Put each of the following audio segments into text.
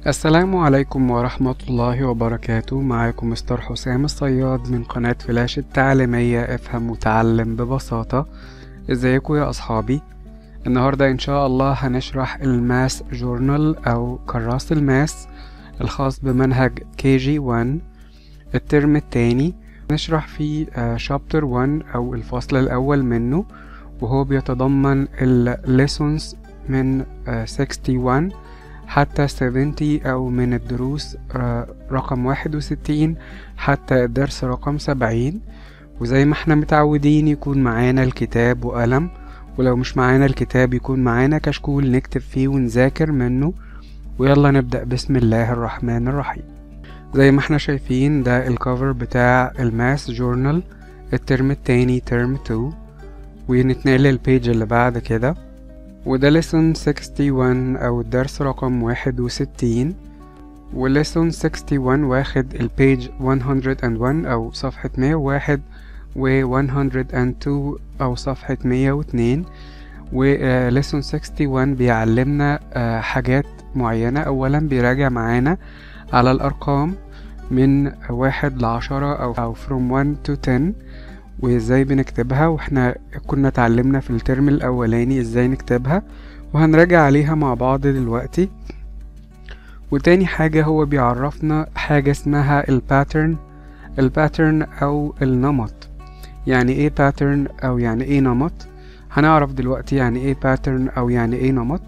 السلام عليكم ورحمة الله وبركاته معاكم مستر حسام الصياد من قناة فلاش التعليمية افهم وتعلم ببساطة ازيكم يا اصحابي النهاردة ان شاء الله هنشرح الماس جورنال او كراس الماس الخاص بمنهج كي جي 1 الترم التاني نشرح فيه شابتر 1 او الفصل الاول منه وهو بيتضمن الليسونز من آه، 61 حتى 70 أو من الدروس آه، رقم 61 حتى الدرس رقم 70 وزي ما احنا متعودين يكون معانا الكتاب وقلم ولو مش معانا الكتاب يكون معانا كشكول نكتب فيه ونذاكر منه ويلا نبدأ بسم الله الرحمن الرحيم زي ما احنا شايفين ده الكفر بتاع الماس جورنال الترم التاني ترم 2 ونتنقل للبيج اللي بعد كده وده lesson 61 أو الدرس رقم واحد وستين ولسون 61 واخد البيج 101 أو صفحة 101 و 102 أو صفحة 102 ولسون 61 بيعلمنا آه، حاجات معينة أولا بيراجع معانا على الأرقام من واحد لعشرة أو أو from 1 to 10 وازاي بنكتبها واحنا كنا اتعلمنا في الترم الاولاني ازاي نكتبها وهنراجع عليها مع بعض دلوقتي وتاني حاجة هو بيعرفنا حاجة اسمها الباترن الباترن او النمط يعني ايه باترن او يعني ايه نمط هنعرف دلوقتي يعني ايه باترن او يعني ايه نمط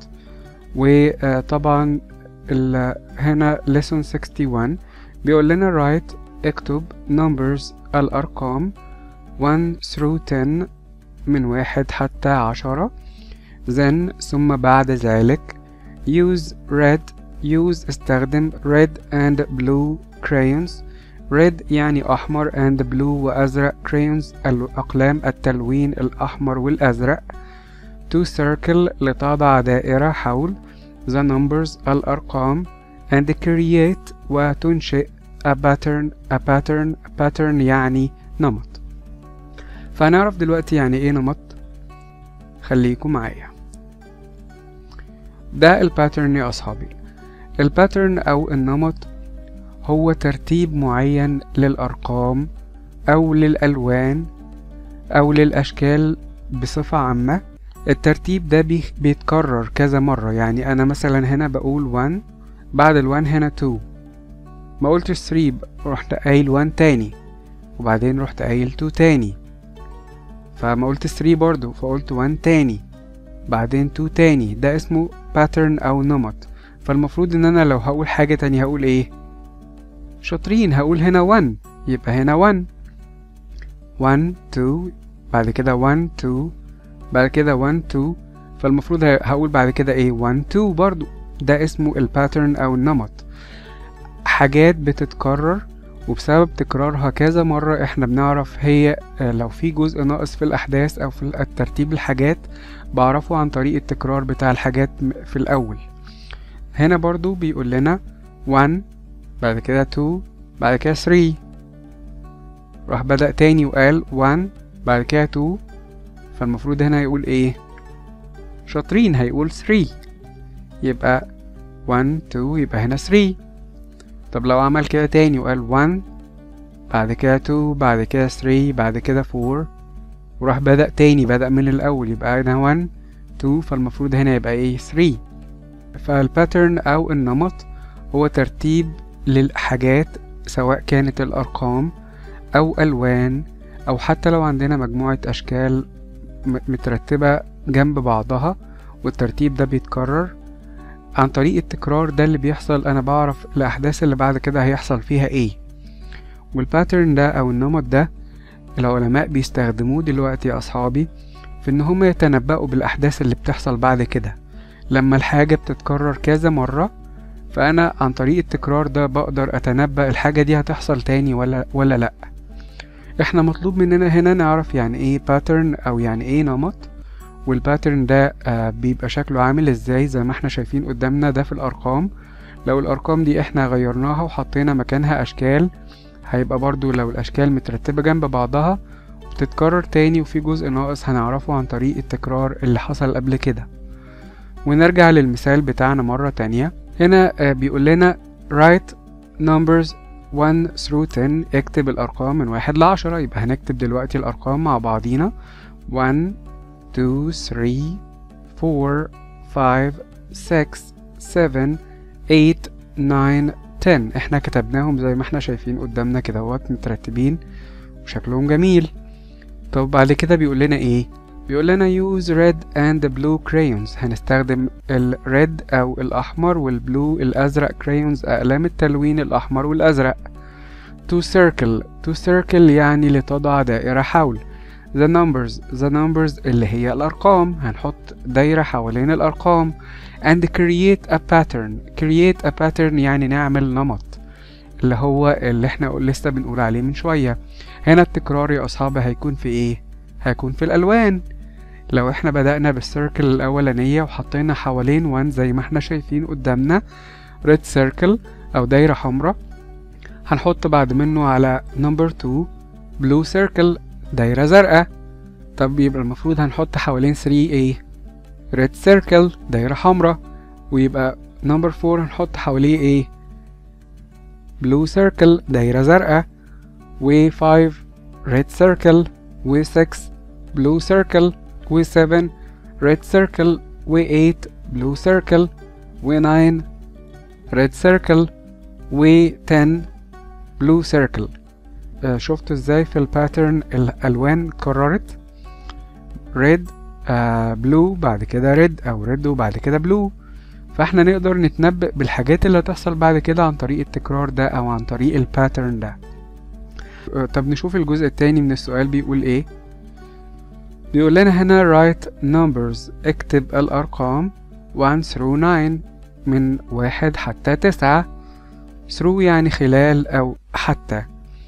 وطبعا ال- هنا lesson 61 بيقول لنا write اكتب numbers الارقام 1 through 10 من واحد حتى عشرة then ثم بعد ذلك use red use استخدم red and blue crayons red يعني أحمر and blue وأزرق crayons الأقلام التلوين الأحمر والأزرق to circle لتضع دائرة حول the numbers الأرقام and create وتنشئ a pattern a pattern a pattern يعني نمط فهنعرف دلوقتي يعني ايه نمط خليكم معايا ده الباترن يا اصحابي الباترن او النمط هو ترتيب معين للارقام او للالوان او للاشكال بصفة عامة الترتيب ده بي- بيتكرر كذا مرة يعني انا مثلا هنا بقول 1 بعد ال 1 هنا 2 ما قلتش 3 رحت قايل 1 تاني وبعدين رحت قايل 2 تاني فما قلت 3 برضو فقلت 1 تاني بعدين 2 تاني ده اسمه pattern او نمط فالمفروض ان انا لو هقول حاجة تانية هقول ايه شاطرين هقول هنا 1 يبقى هنا 1 1 2 بعد كده 1 2 بعد كده 1 2 فالمفروض ه- هقول بعد كده ايه 1 2 برضو ده اسمه الباترن او النمط حاجات بتتكرر وبسبب تكرارها كذا مرة احنا بنعرف هي آه، لو في جزء ناقص في الأحداث أو في الترتيب الحاجات بعرفه عن طريق التكرار بتاع الحاجات م- في الأول هنا برضو بيقول لنا 1 بعد كده 2 بعد كده 3 راح بدأ تاني وقال 1 بعد كده 2 فالمفروض هنا يقول ايه شاطرين هيقول 3 يبقى 1 2 يبقى هنا 3 طب لو عمل كده تاني وقال 1 بعد كده 2 بعد كده 3 بعد كده 4 وراح بدأ تاني بدأ من الأول يبقى هنا 1 2 فالمفروض هنا يبقى ايه 3 فالباترن أو النمط هو ترتيب للحاجات سواء كانت الأرقام أو ألوان أو حتى لو عندنا مجموعة أشكال م- مترتبة جنب بعضها والترتيب ده بيتكرر عن طريق التكرار ده اللي بيحصل انا بعرف الاحداث اللي بعد كده هيحصل فيها ايه والباترن ده او النمط ده العلماء بيستخدموه دلوقتي يا اصحابي في ان هم يتنبأوا بالاحداث اللي بتحصل بعد كده لما الحاجة بتتكرر كذا مرة فانا عن طريق التكرار ده بقدر اتنبأ الحاجة دي هتحصل تاني ولا ولا لا احنا مطلوب مننا هنا نعرف يعني ايه باترن او يعني ايه نمط والباترن ده آه، بيبقى شكله عامل ازاي زي ما احنا شايفين قدامنا ده في الارقام لو الارقام دي احنا غيرناها وحطينا مكانها اشكال هيبقى برضو لو الاشكال مترتبة جنب بعضها بتتكرر تاني وفي جزء ناقص هنعرفه عن طريق التكرار اللي حصل قبل كده ونرجع للمثال بتاعنا مرة تانية هنا آه، بيقول لنا write numbers 1 through 10 اكتب الأرقام من واحد لعشرة يبقى هنكتب دلوقتي الأرقام مع بعضينا 1 2 3 4 5 6 7 8 9 10 احنا كتبناهم زي ما احنا شايفين قدامنا كده اهوت مترتبين وشكلهم جميل طب بعد كده بيقول لنا ايه بيقول لنا use red and blue crayons هنستخدم ال red أو الأحمر والبلو الأزرق crayons أقلام التلوين الأحمر والأزرق to circle to circle يعني لتضع دائرة حول the numbers the numbers اللي هي الأرقام هنحط دايرة حوالين الأرقام and create a pattern create a pattern يعني نعمل نمط اللي هو اللي احنا لسه بنقول عليه من شوية هنا التكرار يا أصحابي هيكون في ايه هيكون في الألوان لو احنا بدأنا بالسيركل الأولانية وحطينا حوالين وان زي ما احنا شايفين قدامنا red circle أو دايرة حمراء هنحط بعد منه على number 2 blue circle دايرة زرقاء طب يبقى المفروض هنحط حوالين 3 ايه red circle دايرة حمراء ويبقى number 4 هنحط حواليه ايه blue circle دايرة زرقاء و 5 red circle و 6 blue circle و 7 red circle و 8 blue circle و 9 red circle و 10 blue circle آه، شفتوا ازاي في الباترن الالوان اتكررت red آه blue بعد كده red او red وبعد كده blue فاحنا نقدر نتنبأ بالحاجات اللي هتحصل بعد كده عن طريق التكرار ده او عن طريق الباترن ده آه، طب نشوف الجزء التاني من السؤال بيقول ايه بيقول لنا هنا write numbers اكتب الأرقام 1 through 9 من واحد حتى تسعة through يعني خلال أو حتى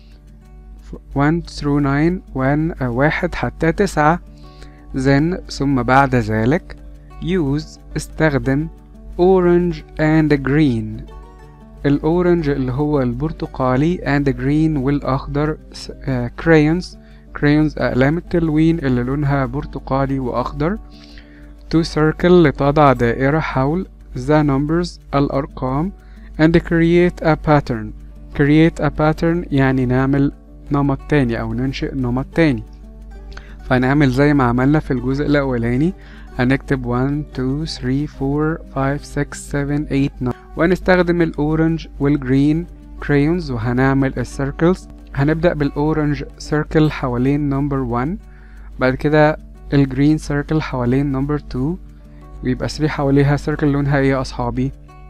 1 through 9 1 أو واحد حتى تسعة then ثم بعد ذلك use استخدم orange and green الأورنج اللي هو البرتقالي and green والأخضر س- آه، crayons crayons أقلام التلوين اللي لونها برتقالي وأخضر to circle لتضع دائرة حول the numbers الأرقام and create a pattern create a pattern يعني نعمل نمط تاني أو ننشئ نمط تاني فنعمل زي ما عملنا في الجزء الأولاني هنكتب 1 2 3 4 5 6 7 8 9 وهنستخدم الأورنج والجرين crayons وهنعمل السيركلز هنبدأ بالأورنج سيركل حوالين نمبر 1 بعد كده الجرين سيركل حوالين نمبر 2 ويبقى 3 حواليها سيركل لونها ايه يا أصحابي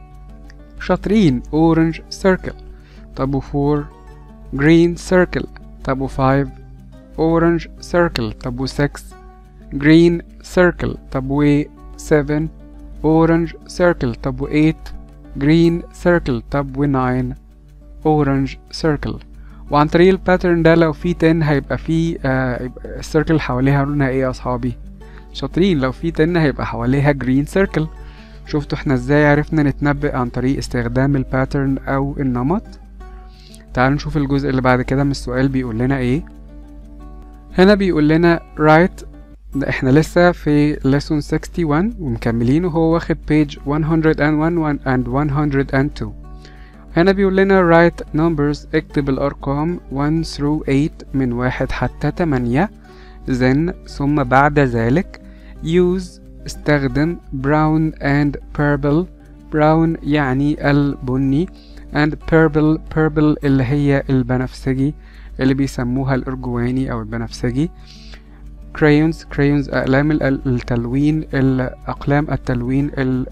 شاطرين أورنج سيركل طب و 4 جرين سيركل طب و 5 أورنج سيركل طب و 6 جرين سيركل طب و 7 أورنج سيركل طب و 8 جرين سيركل طب و 9 أورنج سيركل وعن طريق الباترن ده لو في 10 هيبقى في آه يبقى السيركل حواليها لونها ايه يا اصحابي شاطرين لو في 10 هيبقى حواليها جرين سيركل شفتوا احنا ازاي عرفنا نتنبأ عن طريق استخدام الباترن او النمط تعالوا نشوف الجزء اللي بعد كده من السؤال بيقول لنا ايه هنا بيقول لنا write ده احنا لسه في lesson 61 ومكملين وهو واخد page 101 and 102 هنا بيقول لنا write numbers اكتب الأرقام 1 through 8 من واحد حتى 8 then ثم بعد ذلك use استخدم brown and purple brown يعني البني and purple purple اللي هي البنفسجي اللي بيسموها الأرجواني أو البنفسجي crayons crayons أقلام ال- التلوين الأقلام التلوين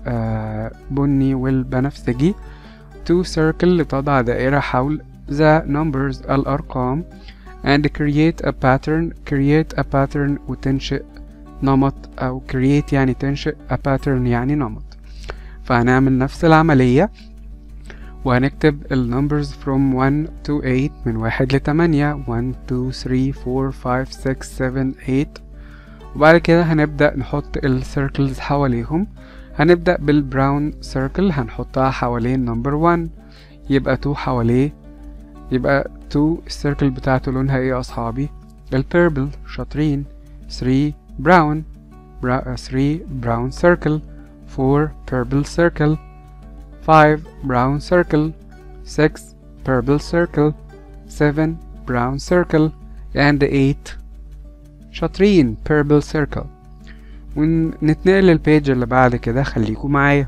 البني والبنفسجي to circle لتضع دائرة حول the numbers الأرقام and create a pattern create a pattern وتنشئ نمط أو create يعني تنشئ a pattern يعني نمط فهنعمل نفس العملية وهنكتب ال numbers from 1 to 8 من 1 ل 8 1 2 3 4 5 6 7 8 وبعد كده هنبدأ نحط ال circles حواليهم هنبدأ بالبراون سيركل هنحطها حوالين نمبر 1 يبقى 2 حواليه يبقى 2 السيركل بتاعته لونها ايه يا اصحابي البيربل شاطرين 3 براون 3 براون سيركل 4 purple circle 5 brown circle 6 purple circle 7 brown circle and 8 شاطرين purple circle ونتنقل للبيج اللي بعد كده خليكوا معايا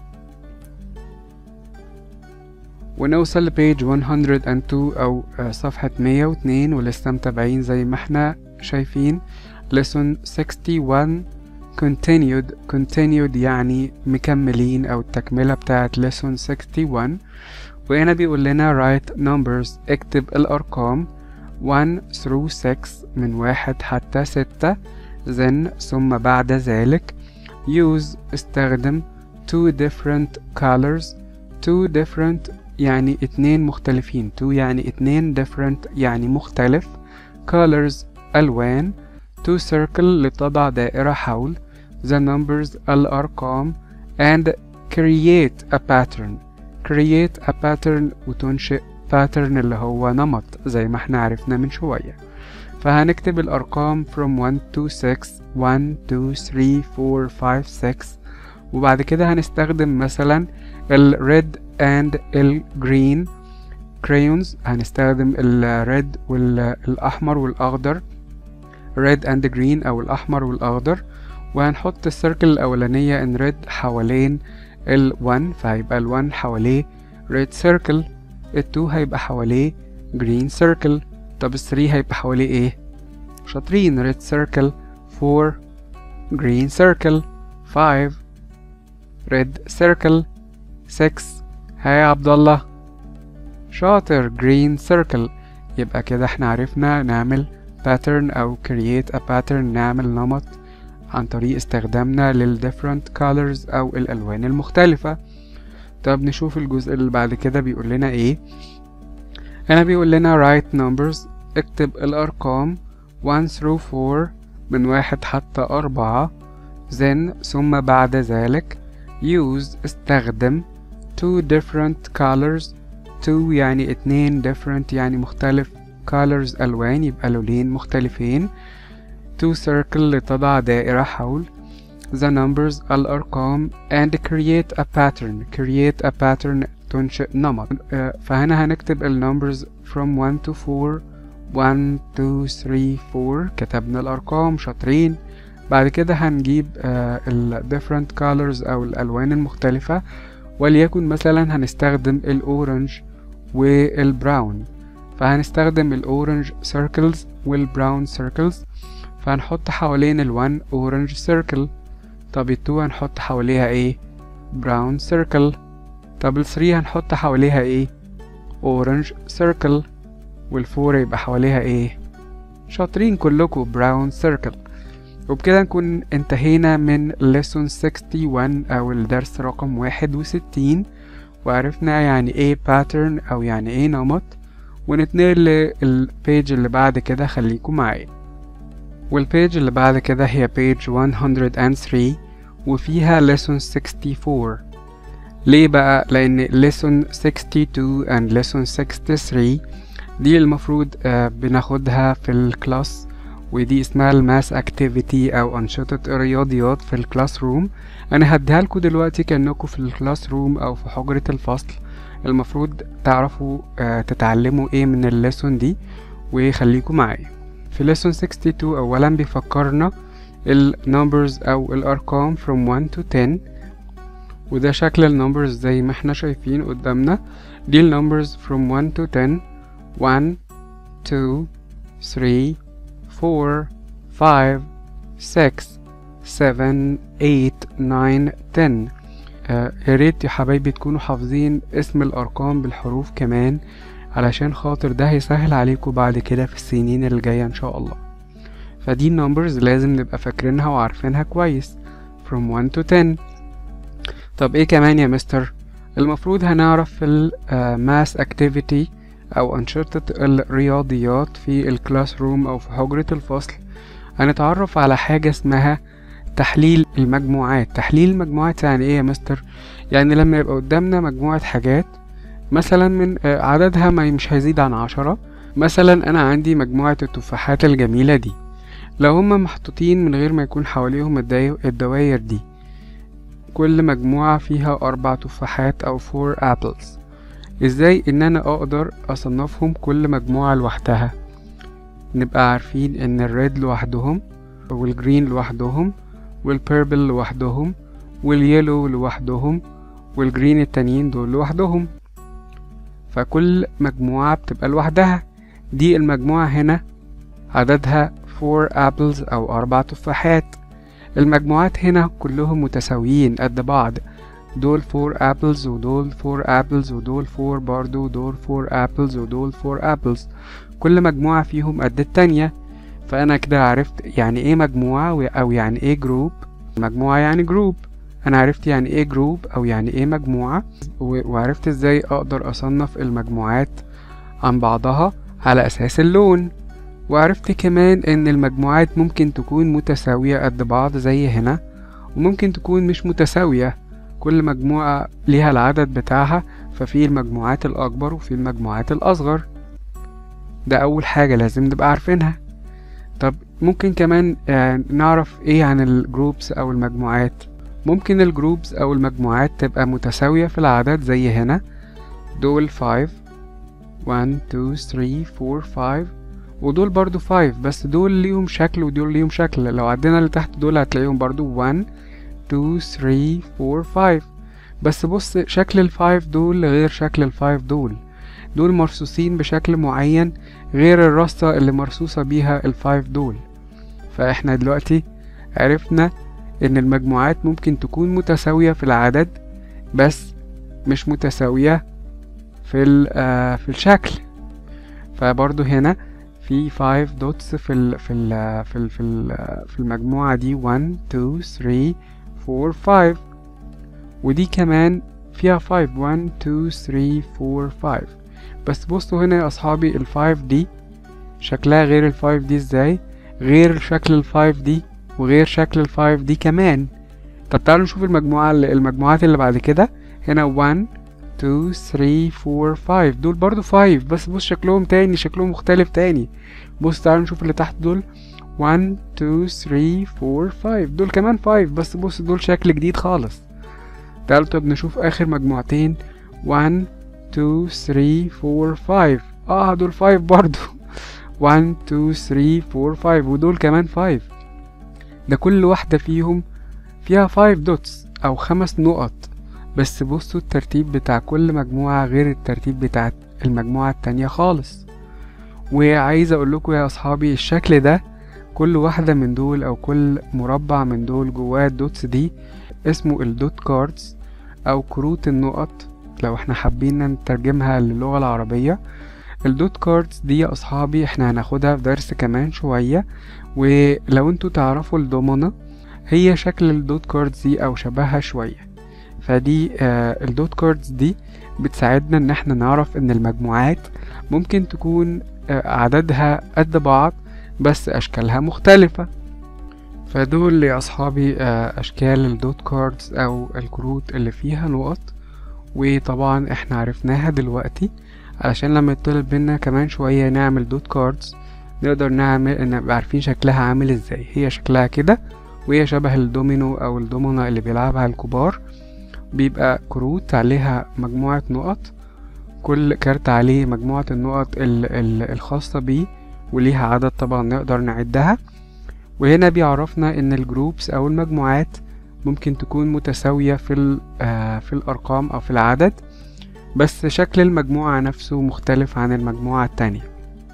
ونوصل لبيج 102 أو صفحة 102 ولسه متابعين زي ما احنا شايفين lesson 61 continued continued يعني مكملين أو التكملة بتاعة lesson 61 وهنا بيقول لنا write numbers اكتب الأرقام 1 through 6 من واحد حتى ستة then ثم بعد ذلك use استخدم two different colors two different يعني اتنين مختلفين two يعني اتنين different يعني مختلف colors ألوان to circle لتضع دائرة حول the numbers الأرقام and create a pattern create a pattern وتنشئ pattern اللي هو نمط زي ما احنا عرفنا من شوية فهنكتب الأرقام from 1 to 6 1 2 3 4 5 6 وبعد كده هنستخدم مثلا ال red and ال green crayons هنستخدم ال red والأحمر والأخضر red and green أو الأحمر والأخضر وهنحط السيركل الأولانية in red حوالين ال 1 فهيبقى ال 1 حواليه red circle ال 2 هيبقى حواليه green circle طب ال 3 هيبقى حواليه ايه شاطرين red circle 4 green circle 5 red circle 6 ها يا عبد الله شاطر green circle يبقى كده احنا عرفنا نعمل pattern او create a pattern نعمل نمط عن طريق استخدامنا لل different colors او الالوان المختلفة طب نشوف الجزء اللي بعد كده بيقول لنا ايه هنا بيقول لنا write numbers اكتب الارقام 1 through 4 من واحد حتى أربعة then ثم بعد ذلك use استخدم two different colors two يعني اتنين different يعني مختلف colors ألوان يبقى لونين مختلفين to circle لتضع دائرة حول the numbers الأرقام and create a pattern create a pattern تنشئ نمط فهنا هنكتب ال numbers from 1 to 4 1 2 3 4 كتبنا الأرقام شاطرين بعد كده هنجيب ال different colors أو الألوان المختلفة وليكن مثلا هنستخدم الأورنج والبراون فهنستخدم الأورنج circles والبراون circles فهنحط حوالين الوان أورنج circle طب التو هنحط حواليها ايه براون circle طب الثري هنحط حواليها ايه أورنج circle والفور يبقى حواليها ايه شاطرين كلكم براون سيركل وبكده نكون انتهينا من lesson 61 او الدرس رقم واحد وستين وعرفنا يعني ايه pattern او يعني ايه نمط ونتنقل للبيج اللي بعد كده خليكم معايا والبيج اللي بعد كده هي page 103 وفيها lesson 64 ليه بقى لان lesson 62 and lesson 63 دي المفروض بناخدها في الكلاس ودي اسمها الماس اكتيفيتي او انشطة الرياضيات في الكلاس روم انا هديها لكم دلوقتي كانكم في الكلاس روم او في حجرة الفصل المفروض تعرفوا تتعلموا ايه من الليسون دي وخليكم معايا في ليسون 62 اولا بيفكرنا النمبرز او الارقام from 1 to 10 وده شكل النمبرز زي ما احنا شايفين قدامنا دي النمبرز from 1 to 10 1 2 3 4 5 6 7 8 9 10 آه يا ريت يا حبايبي تكونوا حافظين اسم الارقام بالحروف كمان علشان خاطر ده هيسهل عليكم بعد كده في السنين اللي جايه ان شاء الله فدي النمبرز لازم نبقى فاكرينها وعارفينها كويس from 1 to 10 طب ايه كمان يا مستر المفروض هنعرف في الماس اكتيفيتي او انشطة الرياضيات في الكلاس روم او في حجرة الفصل هنتعرف على حاجة اسمها تحليل المجموعات تحليل المجموعات يعني ايه يا مستر يعني لما يبقى قدامنا مجموعة حاجات مثلا من عددها ما مش هيزيد عن عشرة مثلا انا عندي مجموعة التفاحات الجميلة دي لو هما محطوطين من غير ما يكون حواليهم الدواير دي كل مجموعة فيها أربع تفاحات أو four apples ازاي ان انا اقدر اصنفهم كل مجموعة لوحدها نبقى عارفين ان الريد لوحدهم والجرين لوحدهم والبيربل لوحدهم واليلو لوحدهم والجرين التانيين دول لوحدهم فكل مجموعة بتبقى لوحدها دي المجموعة هنا عددها four apples أو أربع تفاحات المجموعات هنا كلهم متساويين قد بعض دول four apples ودول four apples ودول four برضو ودول four apples ودول four apples كل مجموعة فيهم قد التانية فأنا كده عرفت يعني ايه مجموعة أو يعني ايه جروب مجموعة يعني جروب أنا عرفت يعني ايه جروب أو يعني ايه مجموعة وعرفت ازاي أقدر أصنف المجموعات عن بعضها على أساس اللون وعرفت كمان ان المجموعات ممكن تكون متساوية قد بعض زي هنا وممكن تكون مش متساوية كل مجموعة ليها العدد بتاعها ففي المجموعات الأكبر وفي المجموعات الأصغر ده أول حاجة لازم نبقى عارفينها طب ممكن كمان نعرف ايه عن الجروبس أو المجموعات ممكن الجروبس أو المجموعات تبقى متساوية في العدد زي هنا دول 5 1 2 3 4 5 ودول برضو 5 بس دول ليهم شكل ودول ليهم شكل لو عدينا اللي تحت دول هتلاقيهم برضو 1 2 3 4 5 بس بص شكل الفايف دول غير شكل الفايف دول دول مرصوصين بشكل معين غير الرصة اللي مرصوصة بيها الفايف دول فاحنا دلوقتي عرفنا ان المجموعات ممكن تكون متساوية في العدد بس مش متساوية في آه في الشكل فبرضو هنا في 5 دوتس في ال في ال في ال في, ال في المجموعة دي 1 2 3 4 5 ودي كمان فيها 5 1 2 3 4 5 بس بصوا هنا يا اصحابي ال 5 دي شكلها غير ال 5 دي ازاي غير شكل ال 5 دي وغير شكل ال 5 دي كمان طب تعالوا نشوف المجموعة المجموعات اللي بعد كده هنا 1 2 3 4 5 دول برضو 5 بس بص شكلهم تاني شكلهم مختلف تاني بص تعالوا نشوف اللي تحت دول 1 2 3 4 5 دول كمان 5 بس بص دول شكل جديد خالص تعالوا طب نشوف اخر مجموعتين 1 2 3 4 5 اه دول 5 برضو 1 2 3 4 5 ودول كمان 5 ده كل واحدة فيهم فيها 5 دوتس او خمس نقط بس بصوا الترتيب بتاع كل مجموعة غير الترتيب بتاع المجموعة التانية خالص وعايز اقول لكم يا اصحابي الشكل ده كل واحدة من دول او كل مربع من دول جواه الدوتس دي اسمه الدوت كاردز او كروت النقط لو احنا حابين نترجمها للغة العربية الدوت كاردز دي يا اصحابي احنا هناخدها في درس كمان شوية ولو انتوا تعرفوا الضمنة هي شكل الدوت كاردز دي او شبهها شوية فدي آه الدوت كاردز دي بتساعدنا ان احنا نعرف ان المجموعات ممكن تكون آه عددها قد بعض بس اشكالها مختلفة فدول يا اصحابي آه اشكال الدوت كاردز او الكروت اللي فيها نقط وطبعا احنا عرفناها دلوقتي علشان لما يطلب منا كمان شوية نعمل دوت كاردز نقدر نعمل نبقى عارفين شكلها عامل ازاي هي شكلها كده وهي شبه الدومينو او الدومنة اللي بيلعبها الكبار بيبقى كروت عليها مجموعة نقط كل كارت عليه مجموعة النقط ال ال الخاصة بيه وليها عدد طبعا نقدر نعدها وهنا بيعرفنا ان الجروبس او المجموعات ممكن تكون متساوية في, آه في الأرقام أو في العدد بس شكل المجموعة نفسه مختلف عن المجموعة التانية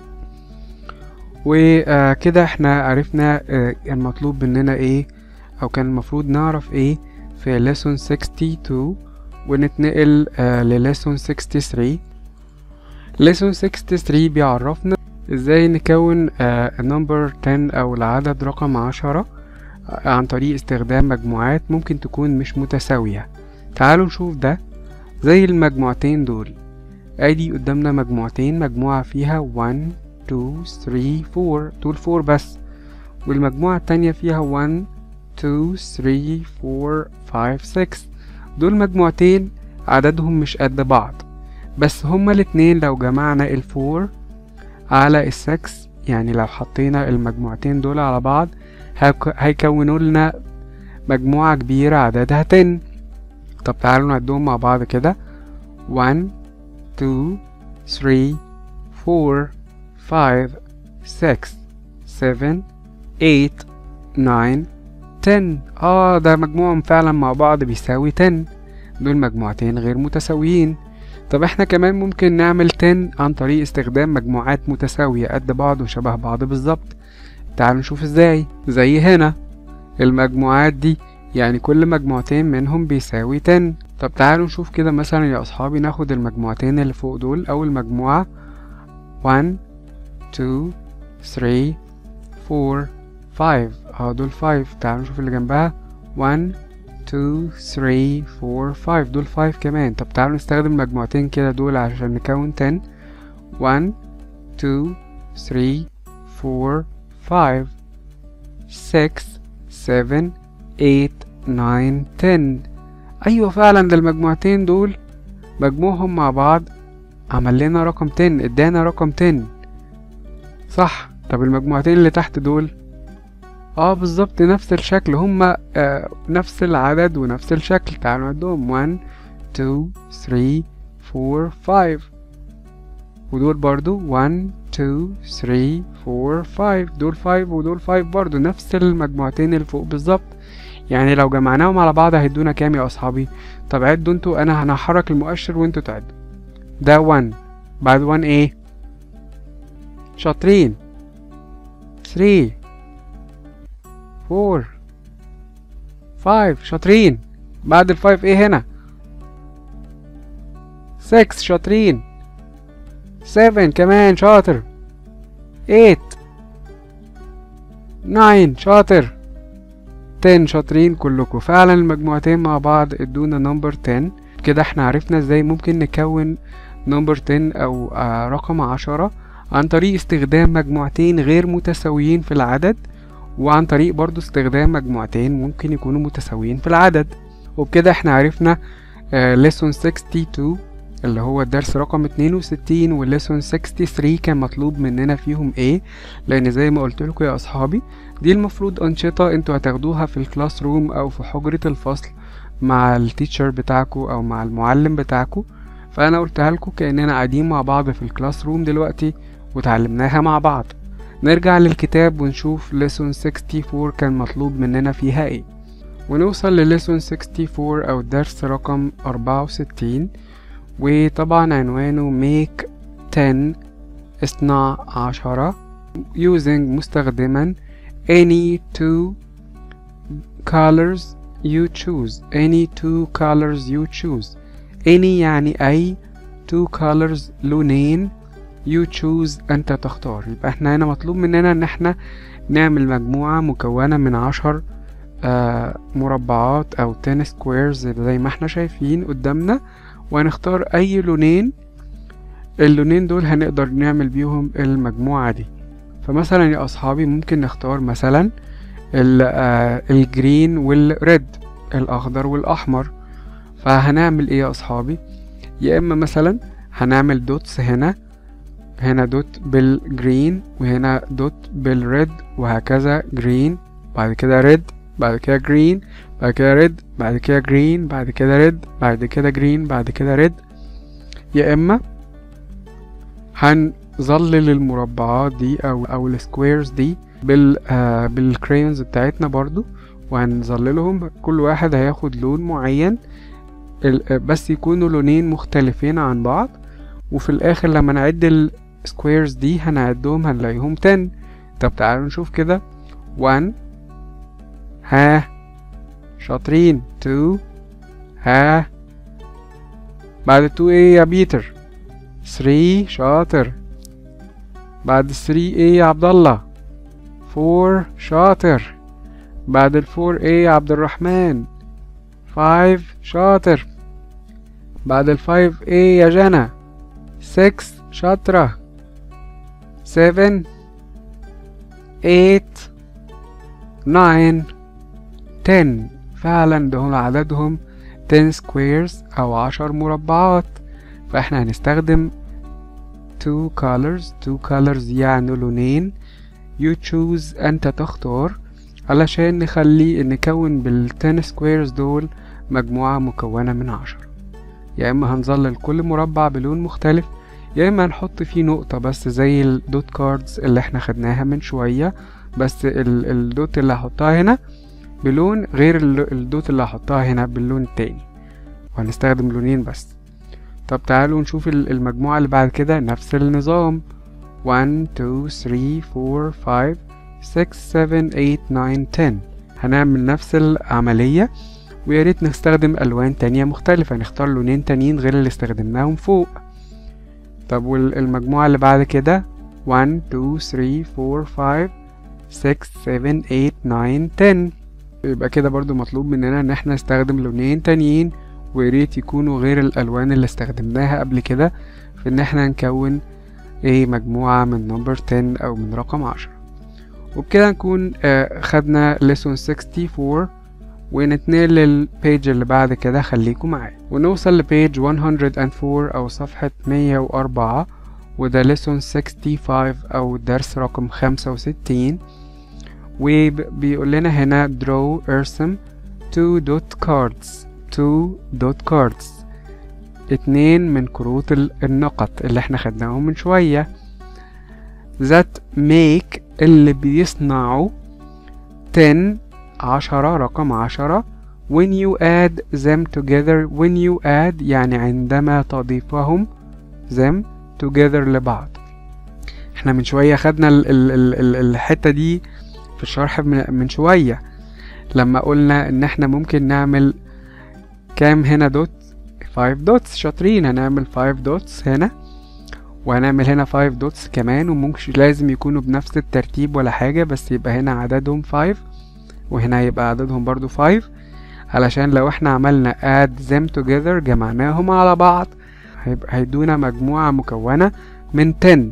وكده احنا عرفنا آه المطلوب مننا ايه أو كان المفروض نعرف ايه في lesson 62 ونتنقل آه لليسون 63 lesson 63 بيعرفنا ازاي نكون آه number 10 او العدد رقم عشرة عن طريق استخدام مجموعات ممكن تكون مش متساوية تعالوا نشوف ده زي المجموعتين دول ادي قدامنا مجموعتين مجموعة فيها 1 2 3 4 دول 4 بس والمجموعة التانية فيها 1 2 3 4 5 6 دول مجموعتين عددهم مش قد بعض بس هما الاتنين لو جمعنا الفور على السكس يعني لو حطينا المجموعتين دول على بعض هيكونوا لنا مجموعة كبيرة عددها 10 طب تعالوا نعدهم مع بعض كده 1 2 3 4 5 6 7 8 9 10 اه ده مجموعهم فعلا مع بعض بيساوي 10 دول مجموعتين غير متساويين طب احنا كمان ممكن نعمل 10 عن طريق استخدام مجموعات متساوية قد بعض وشبه بعض بالظبط تعالوا نشوف ازاي زي هنا المجموعات دي يعني كل مجموعتين منهم بيساوي 10 طب تعالوا نشوف كده مثلا يا اصحابي ناخد المجموعتين اللي فوق دول اول مجموعة 1 2 3 4 5 اه دول 5 تعالوا نشوف اللي جنبها 1 2 3 4 5 دول 5 كمان طب تعالوا نستخدم مجموعتين كده دول عشان نكون 10 1 2 3 4 5 6 7 8 9 10 ايوه فعلا ده المجموعتين دول مجموعهم مع بعض عمل لنا رقم 10 ادانا رقم 10 صح طب المجموعتين اللي تحت دول اه بالظبط نفس الشكل هما آه نفس العدد ونفس الشكل تعالوا نعدهم 1 2 3 4 5 ودول برضو 1 2 3 4 5 دول 5 ودول 5 برضو نفس المجموعتين اللي فوق بالظبط يعني لو جمعناهم على بعض هيدونا كام يا اصحابي طب عدوا انتوا انا هنحرك المؤشر وانتوا تعدوا ده 1 بعد 1 ايه شاطرين 3 4 5 شاطرين بعد الفايف ايه هنا 6 شاطرين 7 كمان شاطر 8 9 شاطر 10 شاطرين كلكم فعلا المجموعتين مع بعض ادونا نمبر 10 كده احنا عرفنا ازاي ممكن نكون نمبر 10 او آه رقم 10 عن طريق استخدام مجموعتين غير متساويين في العدد وعن طريق برضو استخدام مجموعتين ممكن يكونوا متساويين في العدد وبكده احنا عرفنا lesson 62 اللي هو الدرس رقم 62 والليسون 63 كان مطلوب مننا فيهم ايه لان زي ما قلت لكم يا اصحابي دي المفروض انشطة انتوا هتاخدوها في الكلاس روم او في حجرة الفصل مع التيتشر بتاعكو او مع المعلم بتاعكو فانا قلتها لكم كاننا قاعدين مع بعض في الكلاس روم دلوقتي وتعلمناها مع بعض نرجع للكتاب ونشوف lesson 64 كان مطلوب مننا فيها ايه ونوصل لليسون 64 او الدرس رقم 64 وطبعا عنوانه make 10 اصنع عشرة using مستخدما any two colors you choose any two colors you choose any يعني أي two colors لونين you choose أنت تختار يبقى احنا هنا مطلوب مننا ان احنا نعمل مجموعة مكونة من عشر آه مربعات أو 10 squares زي ما احنا شايفين قدامنا وهنختار أي لونين اللونين دول هنقدر نعمل بيهم المجموعة دي فمثلا يا أصحابي ممكن نختار مثلا آه الجرين والريد الأخضر والأحمر فهنعمل ايه يا أصحابي يا إما مثلا هنعمل دوتس هنا هنا دوت بالجرين وهنا دوت بالريد وهكذا جرين بعد كده ريد بعد كده جرين بعد كده ريد بعد كده جرين بعد كده ريد بعد كده جرين بعد كده ريد يا اما هنظلل المربعات دي او او السكويرز دي بال آه بالكريونز بتاعتنا برضو وهنظللهم كل واحد هياخد لون معين بس يكونوا لونين مختلفين عن بعض وفي الاخر لما نعد السكويرز دي هنعدهم هنلاقيهم 10 طب تعالوا نشوف كده 1 ها شاطرين 2 ها بعد 2 ايه يا بيتر 3 شاطر بعد 3 ايه يا عبد الله 4 شاطر بعد ال 4 ايه يا عبد الرحمن 5 شاطر بعد ال 5 ايه يا جنى 6 شاطرة 7 8 9 10 فعلا دول عددهم 10 squares أو عشر مربعات فاحنا هنستخدم two colors two colors يعني لونين you choose أنت تختار علشان نخلي نكون بال 10 squares دول مجموعة مكونة من عشرة يا إما هنظلل كل مربع بلون مختلف يا إما هنحط فيه نقطة بس زي الدوت كاردز اللي احنا خدناها من شوية بس ال- الدوت اللي هحطها هنا بلون غير ال- الدوت اللي هحطها هنا باللون التاني وهنستخدم لونين بس طب تعالوا نشوف ال- المجموعة اللي بعد كده نفس النظام 1 2 3 4 5 6 7 8 9 10 هنعمل نفس العملية ويا ريت نستخدم ألوان تانية مختلفة نختار لونين تانيين غير اللي استخدمناهم فوق طب والمجموعة اللي بعد كده 1 2 3 4 5 6 7 8 9 10 يبقى كده برضو مطلوب مننا ان احنا نستخدم لونين تانيين وياريت يكونوا غير الالوان اللي استخدمناها قبل كده في ان احنا نكون ايه مجموعة من نمبر 10 او من رقم 10 وبكده نكون آه خدنا lesson 64 ونتنقل للبيج اللي بعد كده خليكم معايا ونوصل لبيج 104 او صفحة 104 وده lesson 65 او درس رقم 65 وبيقول لنا هنا draw ارسم two dot cards two dot cards اتنين من كروت ال- النقط اللي احنا خدناهم من شوية that make اللي بيصنعوا 10 عشرة رقم عشرة when you add them together when you add يعني عندما تضيفهم them together لبعض احنا من شوية خدنا ال ال ال ال الحتة دي في الشرح من, من شوية لما قلنا ان احنا ممكن نعمل كام هنا دوت 5 دوتس شاطرين هنعمل 5 دوتس هنا وهنعمل هنا 5 دوتس كمان وممكن لازم يكونوا بنفس الترتيب ولا حاجة بس يبقى هنا عددهم 5 وهنا يبقى عددهم برضو 5 علشان لو احنا عملنا add them together جمعناهم على بعض هيبقى هيدونا مجموعة مكونة من 10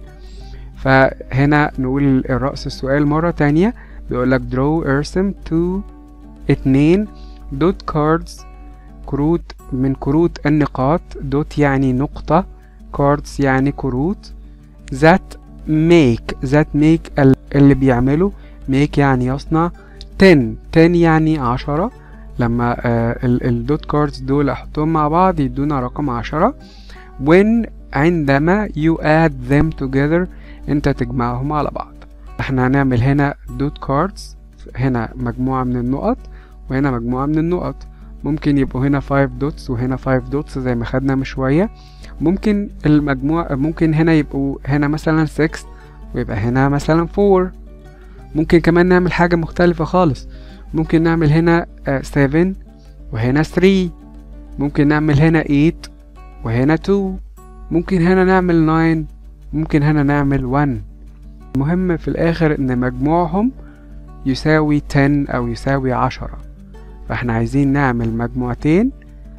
فهنا نقول الرأس السؤال مرة تانية بيقولك draw ارسم to اتنين دوت كاردز كروت من كروت النقاط دوت يعني نقطة كاردز يعني كروت that make that make ال- اللي بيعمله make يعني يصنع 10 10 يعني عشرة لما آه الدوت كاردز دول احطهم مع بعض يدونا رقم عشرة when عندما you add them together انت تجمعهم على بعض احنا هنعمل هنا دوت كاردز هنا مجموعة من النقط وهنا مجموعة من النقط ممكن يبقوا هنا 5 دوتس وهنا 5 دوتس زي ما خدنا من شوية ممكن المجموعة ممكن هنا يبقوا هنا مثلا 6 ويبقى هنا مثلا 4 ممكن كمان نعمل حاجة مختلفة خالص ممكن نعمل هنا 7 وهنا 3 ممكن نعمل هنا 8 وهنا 2 ممكن هنا نعمل 9 ممكن هنا نعمل 1 المهم في الآخر إن مجموعهم يساوي 10 أو يساوي 10 فاحنا عايزين نعمل مجموعتين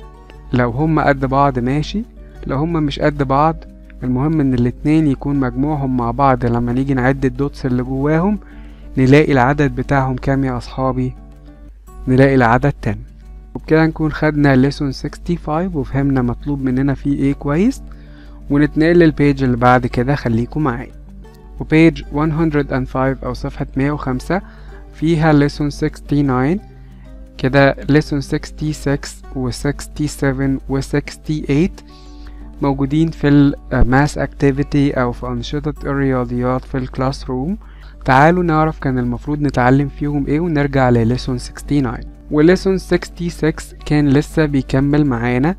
لو هما قد بعض ماشي لو هما مش قد بعض المهم ان الاتنين يكون مجموعهم مع بعض لما نيجي نعد الدوتس اللي جواهم نلاقي العدد بتاعهم كام يا اصحابي نلاقي العدد 10 وبكده نكون خدنا lesson 65 وفهمنا مطلوب مننا فيه ايه كويس ونتنقل للبيج اللي بعد كده خليكم معايا وبيج 105 او صفحة 105 فيها lesson 69 كده lesson 66 و 67 و 68 موجودين في ال mass activity أو في أنشطة الرياضيات في الكلاس روم تعالوا نعرف كان المفروض نتعلم فيهم ايه ونرجع ل lesson 69 و lesson 66 كان لسه بيكمل معانا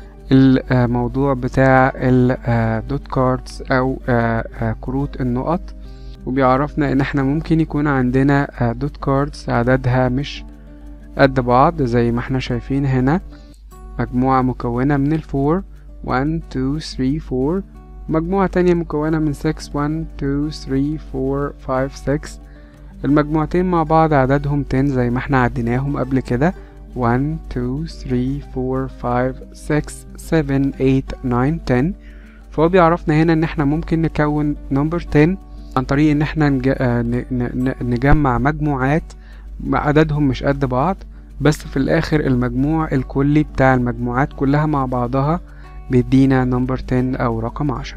الموضوع بتاع الدوت كاردز أو كروت النقط وبيعرفنا ان احنا ممكن يكون عندنا دوت كاردز عددها مش قد بعض زي ما احنا شايفين هنا مجموعة مكونة من الفور 1 2 3 4 مجموعة تانية مكونة من 6 1 2 3 4 5 6 المجموعتين مع بعض عددهم 10 زي ما احنا عديناهم قبل كده 1 2 3 4 5 6 7 8 9 10 فهو بيعرفنا هنا ان احنا ممكن نكون نمبر 10 عن طريق ان احنا نج... ن... ن... نجمع مجموعات عددهم مش قد بعض بس في الاخر المجموع الكلي بتاع المجموعات كلها مع بعضها بيدينا نمبر 10 او رقم 10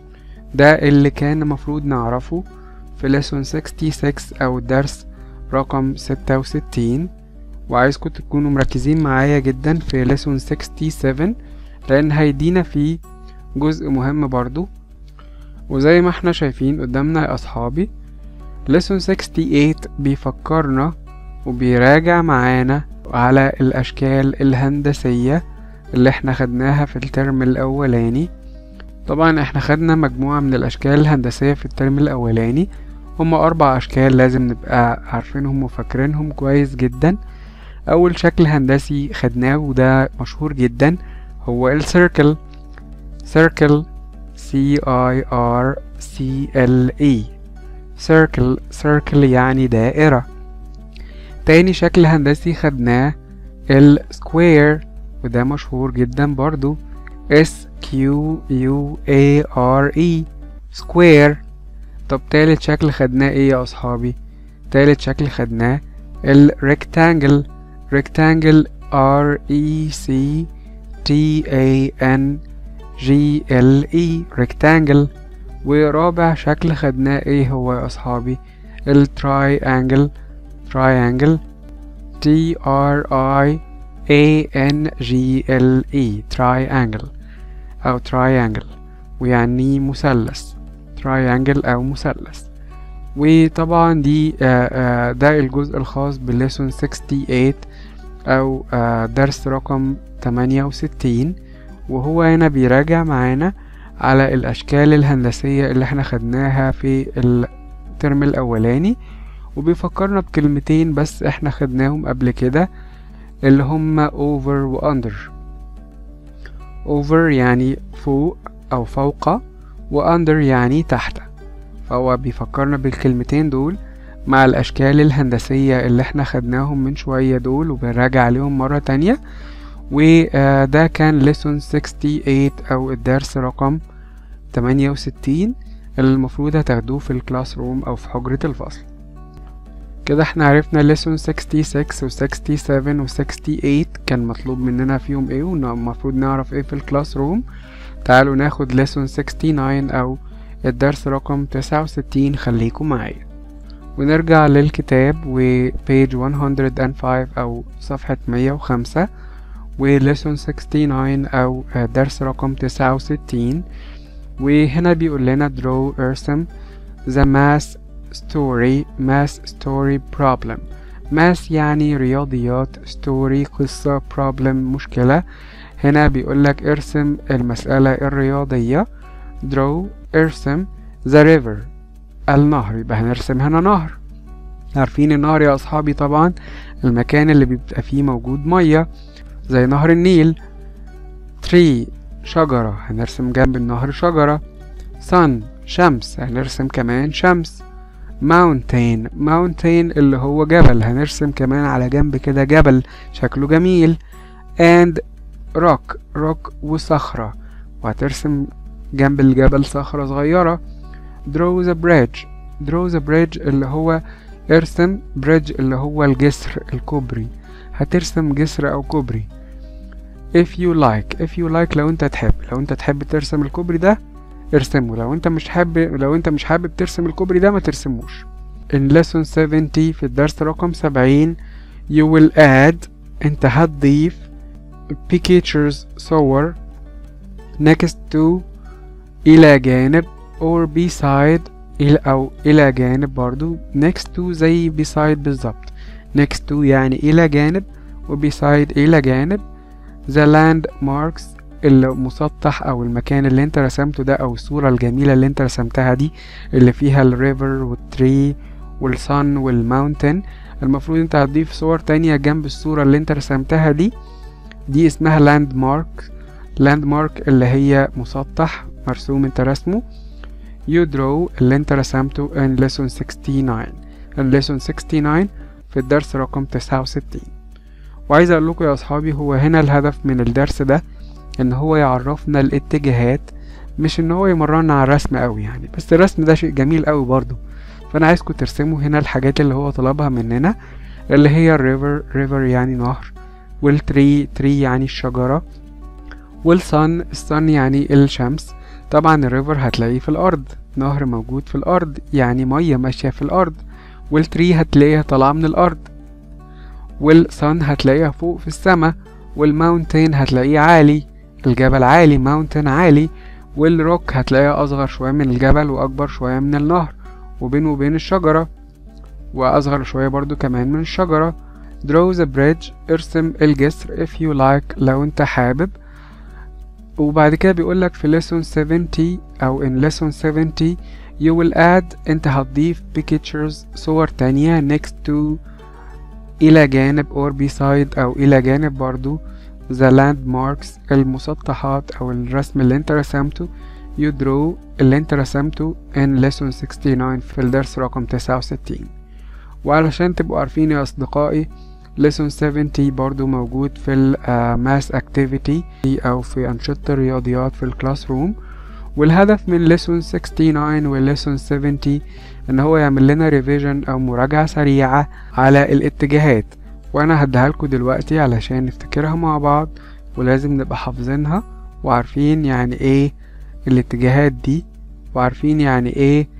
ده اللي كان المفروض نعرفه في lesson 66 او درس رقم 66 وعايزكم تكونوا مركزين معايا جدا في lesson 67 لان هيدينا فيه جزء مهم برضو وزي ما احنا شايفين قدامنا يا اصحابي lesson 68 بيفكرنا وبيراجع معانا على الاشكال الهندسية اللي احنا خدناها في الترم الاولاني طبعا احنا خدنا مجموعة من الاشكال الهندسية في الترم الاولاني هما اربع اشكال لازم نبقى عارفينهم وفاكرينهم كويس جدا اول شكل هندسي خدناه وده مشهور جدا هو السيركل circle C I R C L E circle circle يعني دائرة تاني شكل هندسي خدناه السكوير وده مشهور جدا برضو S Q U A R E square طب تالت شكل خدناه ايه يا اصحابي تالت شكل خدناه الريكتانجل rectangle R E C T A N G L E rectangle ورابع شكل خدناه ايه هو يا اصحابي التراينجل triangle T R I A N G L E triangle أو triangle ويعني مثلث triangle أو مثلث وطبعا دي آآ آآ ده الجزء الخاص بالليسون 68 أو درس رقم 68 وهو هنا بيراجع معانا على الأشكال الهندسية اللي احنا خدناها في الترم الأولاني وبيفكرنا بكلمتين بس احنا خدناهم قبل كده اللي هما over و under over يعني فوق أو فوق و under يعني تحت فهو بيفكرنا بالكلمتين دول مع الأشكال الهندسية اللي احنا خدناهم من شوية دول وبنراجع عليهم مرة تانية وده كان lesson 68 أو الدرس رقم 68 اللي المفروض هتاخدوه في الكلاس روم أو في حجرة الفصل كده احنا عرفنا lesson 66 و 67 و 68 كان مطلوب مننا فيهم ايه والمفروض نعرف ايه في الكلاس روم تعالوا ناخد lesson 69 أو الدرس رقم 69 خليكم معايا ونرجع للكتاب و page 105 أو صفحة 105 و lesson 69 أو درس رقم 69 وهنا بيقول لنا draw ارسم the mass story mass story problem mass يعني رياضيات story قصة problem مشكلة هنا بيقولك ارسم المسألة الرياضية draw ارسم the river النهر يبقى هنرسم هنا نهر عارفين النهر يا أصحابي طبعا المكان اللي بيبقى فيه موجود مية زي نهر النيل tree شجرة هنرسم جنب النهر شجرة sun شمس هنرسم كمان شمس mountain mountain اللي هو جبل هنرسم كمان على جنب كده جبل شكله جميل and rock rock وصخرة وهترسم جنب الجبل صخرة صغيرة draw the bridge draw the bridge اللي هو ارسم bridge اللي هو الجسر الكوبري هترسم جسر أو كوبري if you like if you like لو انت تحب لو انت تحب ترسم الكوبري ده ارسمه لو انت مش حابب لو انت مش حابب ترسم الكوبري ده ما ترسموش in lesson 70 في الدرس رقم 70 you will add انت هتضيف pictures صور next to إلى جانب or beside إلى أو إلى جانب برضو next to زي beside بالظبط next to يعني إلى جانب و beside إلى جانب the landmarks المسطح أو المكان اللي انت رسمته ده أو الصورة الجميلة اللي انت رسمتها دي اللي فيها الريفر والتري والصن والماونتن المفروض انت هتضيف صور تانية جنب الصورة اللي انت رسمتها دي دي اسمها لاند مارك لاند مارك اللي هي مسطح مرسوم انت رسمه you draw اللي انت رسمته in lesson 69 in lesson 69 في الدرس رقم 69 وعايز اقول لكم يا اصحابي هو هنا الهدف من الدرس ده ان هو يعرفنا الاتجاهات مش ان هو يمرنا على الرسم قوي يعني بس الرسم ده شيء جميل قوي برضو فانا عايزكم ترسموا هنا الحاجات اللي هو طلبها مننا اللي هي الريفر ريفر يعني نهر والتري تري يعني الشجرة والصن الصن يعني الشمس طبعا الريفر هتلاقيه في الارض نهر موجود في الارض يعني مية ماشية في الارض والتري هتلاقيها طالعة من الارض والصن هتلاقيها فوق في السماء والماونتين هتلاقيه عالي الجبل عالي ماونتن عالي والروك هتلاقيها أصغر شوية من الجبل وأكبر شوية من النهر وبينه وبين الشجرة وأصغر شوية برضو كمان من الشجرة draw the bridge ارسم الجسر if you like لو انت حابب وبعد كده بيقولك في lesson 70 أو in lesson 70 you will add انت هتضيف pictures صور تانية next to إلى جانب or beside أو إلى جانب برضو the landmarks المسطحات أو الرسم اللي انت رسمته you draw اللي انت رسمته in lesson 69 في الدرس رقم 69 وعلشان تبقوا عارفين يا أصدقائي lesson 70 برضو موجود في ال uh, math activity أو في أنشطة الرياضيات في الكلاس روم والهدف من lesson 69 و lesson 70 ان هو يعمل لنا revision او مراجعة سريعة على الاتجاهات وانا هديها لكم دلوقتي علشان نفتكرها مع بعض ولازم نبقى حافظينها وعارفين يعني ايه الاتجاهات دي وعارفين يعني ايه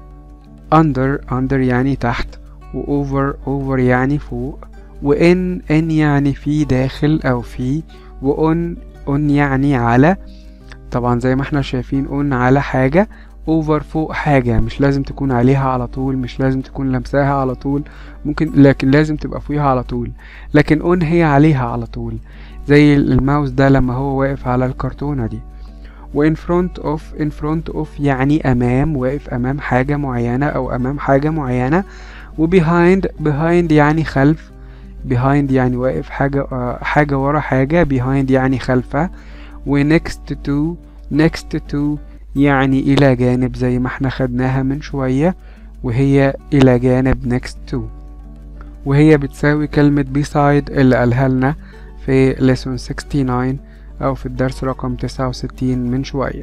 under under يعني تحت و over over يعني فوق و in in يعني في داخل او في و on on يعني على طبعا زي ما احنا شايفين on على حاجة over فوق حاجة مش لازم تكون عليها على طول مش لازم تكون لمساها على طول ممكن لكن لازم تبقى فوقها على طول لكن on هي عليها على طول زي الماوس ده لما هو واقف على الكرتونة دي و in front of in front of يعني أمام واقف أمام حاجة معينة أو أمام حاجة معينة و behind behind يعني خلف behind يعني واقف حاجة حاجة ورا حاجة behind يعني خلفها و next to next to يعني إلى جانب زي ما احنا خدناها من شوية وهي إلى جانب next to وهي بتساوي كلمة beside اللي قالها لنا في lesson 69 أو في الدرس رقم 69 من شوية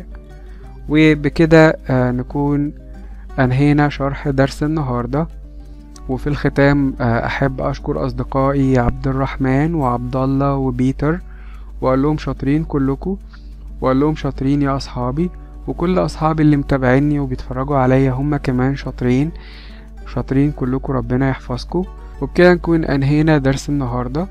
وبكده آه نكون أنهينا شرح درس النهاردة وفي الختام آه أحب أشكر أصدقائي عبد الرحمن وعبد الله وبيتر وأقول لهم شاطرين كلكم وأقول لهم شاطرين يا أصحابي وكل أصحابي اللي متابعيني وبيتفرجوا عليا هم كمان شاطرين شاطرين كلكم ربنا يحفظكم وبكده نكون أنهينا درس النهاردة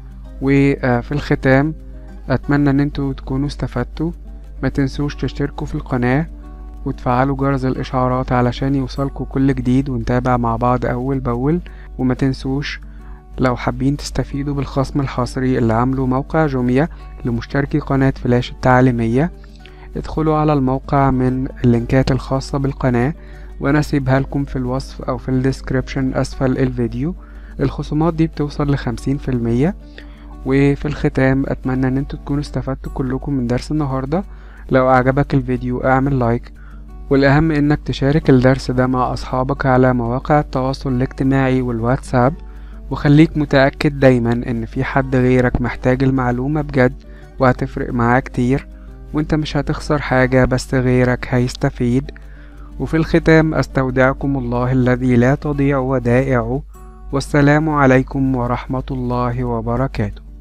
وفي الختام أتمنى إن انتوا تكونوا استفدتوا ما تنسوش تشتركوا في القناة وتفعلوا جرس الإشعارات علشان يوصلكوا كل جديد ونتابع مع بعض أول بأول وما تنسوش لو حابين تستفيدوا بالخصم الحصري اللي عامله موقع جوميا لمشتركي قناة فلاش التعليمية ادخلوا على الموقع من اللينكات الخاصة بالقناة وانا اسيبها لكم في الوصف او في الديسكريبشن اسفل الفيديو الخصومات دي بتوصل لخمسين في المية وفي الختام اتمنى ان انتوا تكونوا استفدتوا كلكم من درس النهاردة لو اعجبك الفيديو اعمل لايك والاهم انك تشارك الدرس ده مع اصحابك على مواقع التواصل الاجتماعي والواتساب وخليك متأكد دايما ان في حد غيرك محتاج المعلومة بجد وهتفرق معاه كتير وانت مش هتخسر حاجة بس غيرك هيستفيد وفي الختام استودعكم الله الذي لا تضيع ودائعه والسلام عليكم ورحمة الله وبركاته